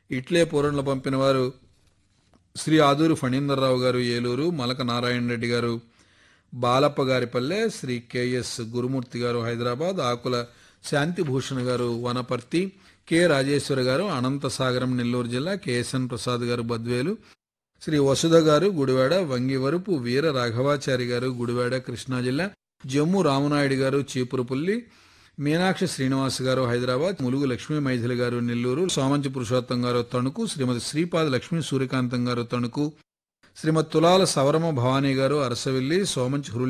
ఇట్లే పూరణలు పంపిన వారు శ్రీ ఆదూరు ఫణీందర్రావు గారు ఏలూరు మలక నారాయణ రెడ్డి గారు బాలప్ప గారిపల్లె శ్రీ కెఎస్ గురుమూర్తి గారు హైదరాబాద్ ఆకుల శాంతిభూషణ్ గారు వనపర్తి కె రాజేశ్వర గారు అనంతసాగరం నెల్లూరు జిల్లా కెఎస్ఎన్ ప్రసాద్ గారు బద్వేలు శ్రీ వసుధ గారు గుడివాడ వంగివరపు వీర రాఘవాచారి గారు గుడివాడ కృష్ణా జిల్లా జమ్ము రామనాయుడు గారు చీపురుపుల్లి మీనాక్షి శ్రీనివాస్ గారు హైదరాబాద్ ములుగు లక్ష్మీ మైథిలి గారు నెల్లూరు సోమంచి పురుషోత్తం గారు తణుకు శ్రీమతి శ్రీపాద లక్ష్మీ సూర్యకాంతం గారు తణుకు శ్రీమతి తులాల సవరమ భవానీ గారు అరసవిల్లి సోమంచి